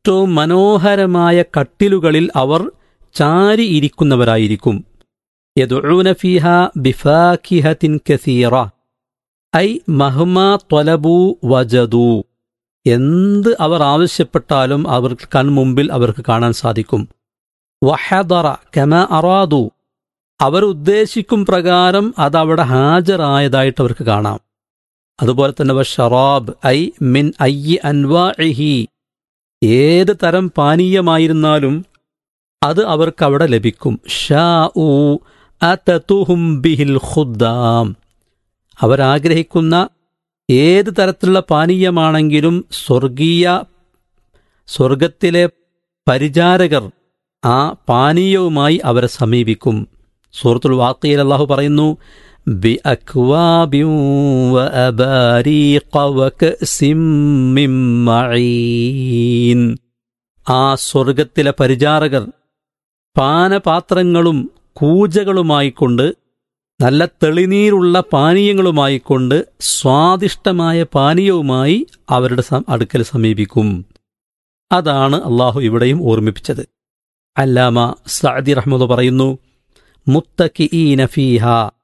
ഏറ്റവും മനോഹരമായ കട്ടിലുകളിൽ അവർ ചാരിയിരിക്കുന്നവരായിരിക്കും യദുഊന ഫീഹ ബിഫാക്കിഹത്തിൻ കസീറ ഐ മഹ്മ ത്വലബു വജദു എന്ത് അവർ ആവശ്യപ്പെട്ടാലും അവർക്ക് കൺമുമ്പിൽ അവർക്ക് കാണാൻ സാധിക്കും വഹദറ കമ അറാദു അവർ ഉദ്ദേശിക്കും പ്രകാരം അതവിടെ ഹാജരായതായിട്ട് അവർക്ക് കാണാം അതുപോലെ തന്നെ വഷറാബ് ഐ മിൻ അയ്യി അൻവാഇഹി ഏത് തരം പാനീയമായിരുന്നാലും അത് അവർക്ക് അവിടെ ലഭിക്കും ഷാ ഊ അതതുഹും ബിഹിൽ ഖുദ്ദാം അവരാഗ്രഹിക്കുന്ന ഏത് തരത്തിലുള്ള പാനീയമാണെങ്കിലും സ്വർഗീയ സ്വർഗത്തിലെ പരിചാരകർ ആ പാനീയവുമായി അവരെ സമീപിക്കും സൂറത്തുൽ വാക്കയിൽ അള്ളാഹു പറയുന്നു ബി അക്വാബിൻ വഅബാരീഖ വകഅസിം മിൻ മഈൻ ആ സ്വർഗത്തിലെ പരിചാരകർ പാനപാത്രങ്ങളും കൂജകളുമായിക്കൊണ്ട് നല്ല തെളിനീരുള്ള പാനീയങ്ങളുമായിക്കൊണ്ട് സ്വാദിഷ്ടമായ പാനീയവുമായി അവരുടെ സം- അടുക്കൽ സമീപിക്കും അതാണ് അള്ളാഹു ഇവിടെയും ഓർമ്മിപ്പിച്ചത് അല്ലാമ സഅദി റഹ്മദ് പറയുന്നു മുത്തക്കിഈന ഫീഹ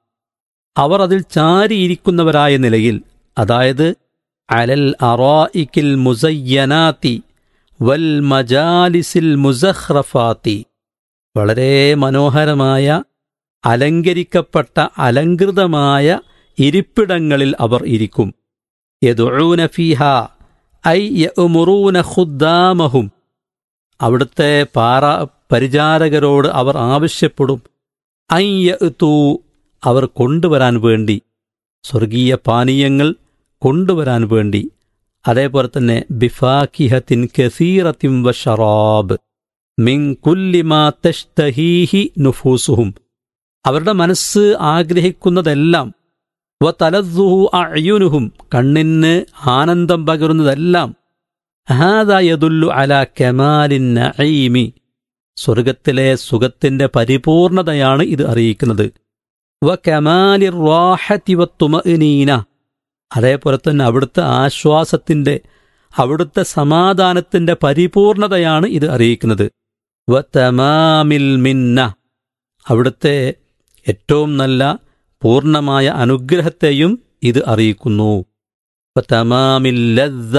അവർ അതിൽ ചാരിയിരിക്കുന്നവരായ നിലയിൽ അതായത് അലൽ അറായിക്കിൽ മുസയ്യനാത്തി വൽ മജാലിസിൽ മുസഹ്റഫാത്തി വളരെ മനോഹരമായ അലങ്കരിക്കപ്പെട്ട അലങ്കൃതമായ ഇരിപ്പിടങ്ങളിൽ അവർ ഇരിക്കും യദുഊന ഫീഹ ഐ യഅ്മുറൂന ഖുദ്ദാമഹും അവിടുത്തെ പാറ പരിചാരകരോട് അവർ ആവശ്യപ്പെടും ഐ യഅ്തൂ അവർ കൊണ്ടുവരാൻ വേണ്ടി സ്വർഗീയ പാനീയങ്ങൾ കൊണ്ടുവരാൻ വേണ്ടി അതേപോലെ തന്നെ ബിഫാക്കിഹത്തിൻ കസീറത്തിൻ വ ഷറാബ് മിൻ കുല്ലിമാ തഷ്തഹീഹി നുഫൂസുഹും അവരുടെ മനസ്സ് ആഗ്രഹിക്കുന്നതെല്ലാം വ തലദ്ദുഹു അഅ്യുനുഹും കണ്ണിന് ആനന്ദം പകരുന്നതെല്ലാം ഹാദാ യദുല്ലു അലാ കമാലിൻ നഈമി സ്വർഗത്തിലെ സുഖത്തിന്റെ പരിപൂർണതയാണ് ഇത് അറിയിക്കുന്നത് വ കമാലി റാഹത്തി വത്തുമഇനീന അതേപോലെ തന്നെ അവിടുത്തെ ആശ്വാസത്തിന്റെ അവിടുത്തെ സമാധാനത്തിന്റെ പരിപൂർണതയാണ് ഇത് അറിയിക്കുന്നത് വ തമാമിൽ മിന്ന അവിടുത്തെ ഏറ്റവും നല്ല പൂർണ്ണമായ അനുഗ്രഹത്തെയും ഇത് അറിയിക്കുന്നു വ തമാമിൽ ലദ്ദ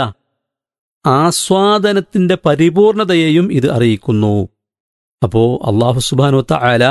ആസ്വാദനത്തിന്റെ പരിപൂർണതയെയും ഇത് അറിയിക്കുന്നു അപ്പോ അള്ളാഹു സുബാനുത്ത ആല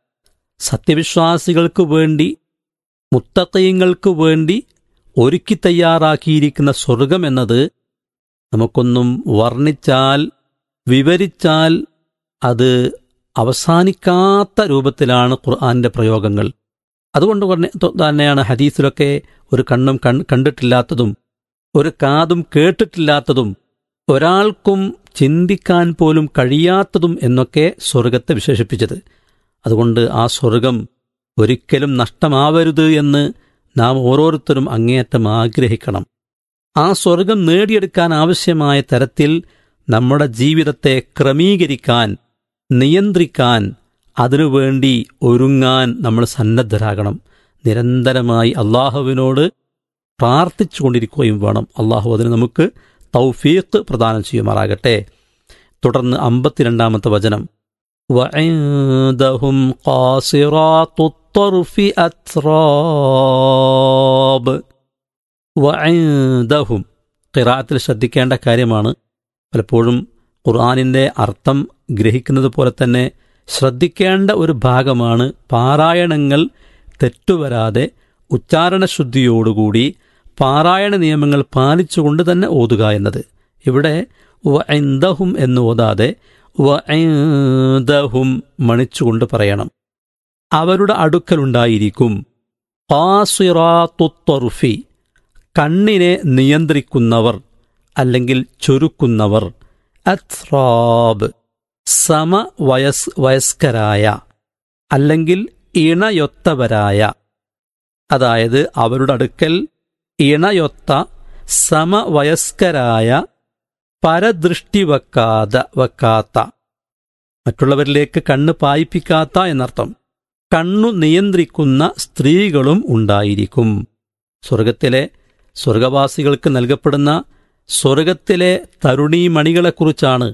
സത്യവിശ്വാസികൾക്ക് വേണ്ടി മുത്തക്കയങ്ങൾക്ക് വേണ്ടി ഒരുക്കി തയ്യാറാക്കിയിരിക്കുന്ന സ്വർഗം എന്നത് നമുക്കൊന്നും വർണ്ണിച്ചാൽ വിവരിച്ചാൽ അത് അവസാനിക്കാത്ത രൂപത്തിലാണ് ഖുർആന്റെ പ്രയോഗങ്ങൾ അതുകൊണ്ട് തന്നെ- തന്നെയാണ് ഹദീസിലൊക്കെ ഒരു കണ്ണും കൺ കണ്ടിട്ടില്ലാത്തതും ഒരു കാതും കേട്ടിട്ടില്ലാത്തതും ഒരാൾക്കും ചിന്തിക്കാൻ പോലും കഴിയാത്തതും എന്നൊക്കെ സ്വർഗത്തെ വിശേഷിപ്പിച്ചത് അതുകൊണ്ട് ആ സ്വർഗം ഒരിക്കലും നഷ്ടമാവരുത് എന്ന് നാം ഓരോരുത്തരും അങ്ങേയറ്റം ആഗ്രഹിക്കണം ആ സ്വർഗം നേടിയെടുക്കാൻ ആവശ്യമായ തരത്തിൽ നമ്മുടെ ജീവിതത്തെ ക്രമീകരിക്കാൻ നിയന്ത്രിക്കാൻ അതിനുവേണ്ടി ഒരുങ്ങാൻ നമ്മൾ സന്നദ്ധരാകണം നിരന്തരമായി അള്ളാഹുവിനോട് പ്രാർത്ഥിച്ചുകൊണ്ടിരിക്കുകയും വേണം അള്ളാഹു അതിന് നമുക്ക് തൗഫീഖ് പ്രദാനം ചെയ്യുമാറാകട്ടെ തുടർന്ന് അമ്പത്തിരണ്ടാമത്തെ വചനം وعندهم قاصرات الطرف أتراب وعندهم ഖിറാത്തിൽ ശ്രദ്ധിക്കേണ്ട കാര്യമാണ് പലപ്പോഴും ഖുർആാനിൻ്റെ അർത്ഥം ഗ്രഹിക്കുന്നത് പോലെ തന്നെ ശ്രദ്ധിക്കേണ്ട ഒരു ഭാഗമാണ് പാരായണങ്ങൾ തെറ്റുവരാതെ ഉച്ചാരണശുദ്ധിയോടുകൂടി പാരായണ നിയമങ്ങൾ പാലിച്ചുകൊണ്ട് തന്നെ ഓതുക എന്നത് ഇവിടെ വഇന്ദഹും എന്ന് ഓതാതെ വഇന്ദഹും മണിച്ചുകൊണ്ട് പറയണം അവരുടെ അടുക്കലുണ്ടായിരിക്കും ഖാസിറാത്തുത്തൊറുഫി കണ്ണിനെ നിയന്ത്രിക്കുന്നവർ അല്ലെങ്കിൽ ചുരുക്കുന്നവർ അത്രാബ് സമവയസ് വയസ്കരായ അല്ലെങ്കിൽ ഇണയൊത്തവരായ അതായത് അവരുടെ അടുക്കൽ ഇണയൊത്ത സമവയസ്കരായ പരദൃഷ്ടി വെക്കാതെ വെക്കാത്ത മറ്റുള്ളവരിലേക്ക് കണ്ണ് പായിപ്പിക്കാത്ത എന്നർത്ഥം കണ്ണു നിയന്ത്രിക്കുന്ന സ്ത്രീകളും ഉണ്ടായിരിക്കും സ്വർഗത്തിലെ സ്വർഗവാസികൾക്ക് നൽകപ്പെടുന്ന സ്വർഗത്തിലെ തരുണീമണികളെക്കുറിച്ചാണ്